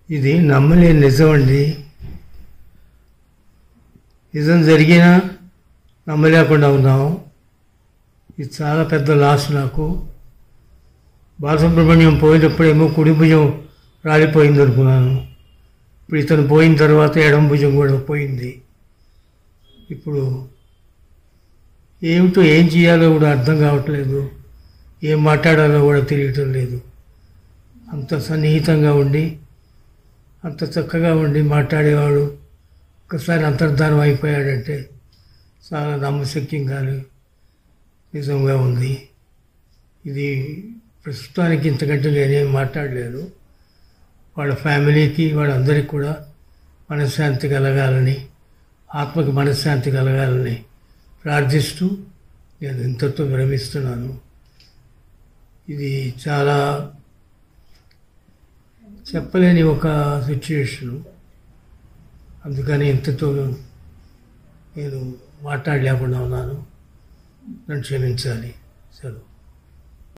ఇది నమ్మలేని నిజం అండి నిజం జరిగినా నమ్మలేకుండా ఉన్నాం ఇది చాలా పెద్ద లాస్ నాకు బాలసుబ్రహ్మణ్యం పోయినప్పుడేమో కుడి భుజం రాలిపోయింది అనుకున్నాను ఇప్పుడు ఇతను పోయిన తర్వాత ఎడం భుజం కూడా పోయింది ఇప్పుడు ఏమిటో ఏం చేయాలో కూడా అర్థం కావట్లేదు ఏం మాట్లాడాలో కూడా తెలియటం లేదు అంత సన్నిహితంగా ఉండి అంత చక్కగా ఉండి మాట్లాడేవాడు ఒకసారి అంతర్ధానం అయిపోయాడంటే చాలా నమ్మశక్యంగాను నిజంగా ఉంది ఇది ప్రస్తుతానికి ఇంతకంటే నేనేం మాట్లాడలేదు వాళ్ళ ఫ్యామిలీకి వాళ్ళందరికీ కూడా మనశ్శాంతి కలగాలని ఆత్మకి మనశ్శాంతి కలగాలని ప్రార్థిస్తూ నేను ఇంతతో విరమిస్తున్నాను ఇది చాలా చెప్పలేని ఒక సిచ్యుయేషను అందుకని ఇంతతో నేను మాట్లాడలేకుండా ఉన్నాను నన్ను క్షమించాలి సెలవు